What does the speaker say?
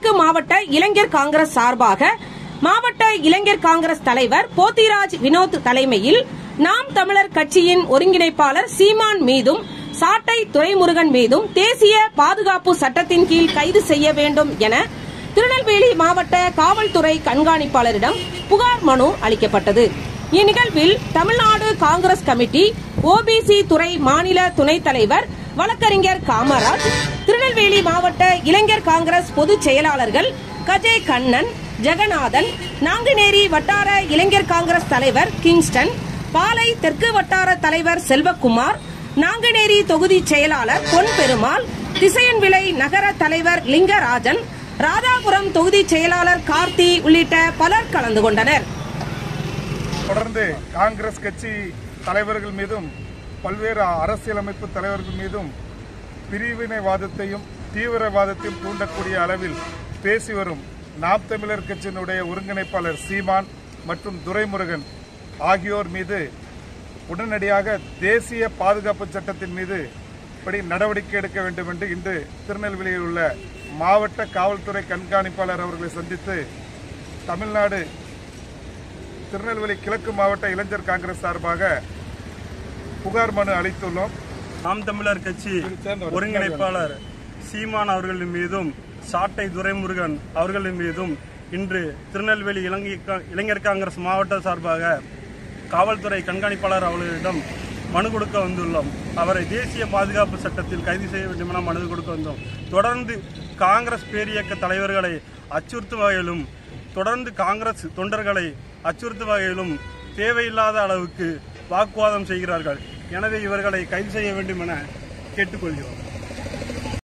கிழக்கு மாவட்ட இளைஞர் காங்கிரஸ் சார்பாக மாவட்ட இளைஞர் காங்கிரஸ் தலைவர் போத்திராஜ் வினோத் தலைமையில் நாம் தமிழர் கட்சியின் ஒருங்கிணைப்பாளர் சீமான் மீதும் சாட்டை துரைமுருகன் மீதும் தேசிய பாதுகாப்பு சட்டத்தின் கீழ் கைது செய்ய வேண்டும் என திருநெல்வேலி மாவட்ட காவல்துறை கண்காணிப்பாளரிடம் புகார் மனு அளிக்கப்பட்டது இந்நிகழ்வில் தமிழ்நாடு காங்கிரஸ் கமிட்டி ஓபிசி துறை மாநில துணைத் தலைவர் வழக்கறிஞர் காமராஜ் திருநெல்வேலி மாவட்ட இளைஞர் காங்கிரஸ் பொதுச் செயலாளர்கள் கஜய் கண்ணன் ஜெகநாதன் நாங்குநேரி வட்டார இளைஞர் காங்கிரஸ் தலைவர் கிங்ஸ்டன் பாலை தெற்கு வட்டார தலைவர் செல்வகுமார் நாங்குநேரி தொகுதி செயலாளர் பொன் பெருமாள் திசையன்விளை நகர தலைவர் லிங்கராஜன் ராதாபுரம் தொகுதி செயலாளர் கார்த்தி உள்ளிட்ட பலர் கலந்து கொண்டனர் தொடர்ந்து காங்கிரஸ் கட்சி தலைவர்கள் மீதும் பல்வேறு அரசியலமைப்பு தலைவர்கள் மீதும் பிரிவினைவாதத்தையும் தீவிரவாதத்தையும் தூண்டக்கூடிய அளவில் பேசி வரும் நாம் தமிழர் கட்சியினுடைய ஒருங்கிணைப்பாளர் சீமான் மற்றும் துரைமுருகன் ஆகியோர் மீது உடனடியாக தேசிய பாதுகாப்பு சட்டத்தின் மீது படி நடவடிக்கை எடுக்க வேண்டும் என்று இன்று திருநெல்வேலியில் உள்ள மாவட்ட காவல்துறை கண்காணிப்பாளர் அவர்களை சந்தித்து தமிழ்நாடு திருநெல்வேலி கிழக்கு மாவட்ட இளைஞர் காங்கிரஸ் சார்பாக புகார் மனு அளித்துள்ளோம் நாம் தமிழர் கட்சி ஒருங்கிணைப்பாளர் சீமான் அவர்களின் மீதும் சாட்டை துரைமுருகன் அவர்களின் மீதும் இன்று திருநெல்வேலி இலங்கை கா- இளைஞர் காங்கிரஸ் மாவட்ட சார்பாக காவல்துறை கண்காணிப்பாளர் அவர்களிடம் மனு கொடுக்க வந்துள்ளோம் அவரை தேசிய பாதுகாப்பு சட்டத்தில் கைது செய்ய வேண்டும் என மனு கொடுக்க வந்தோம் தொடர்ந்து காங்கிரஸ் பேரியக்க தலைவர்களை அச்சுறுத்தும் வகையிலும் தொடர்ந்து காங்கிரஸ் தொண்டர்களை அச்சுறுத்தும் வகையிலும் தேவையில்லாத அளவுக்கு வாக்குவாதம் செய்கிறார்கள் எனவே இவர்களை கைது செய்ய வேண்டும் என கேட்டுக்கொள்கிறோம்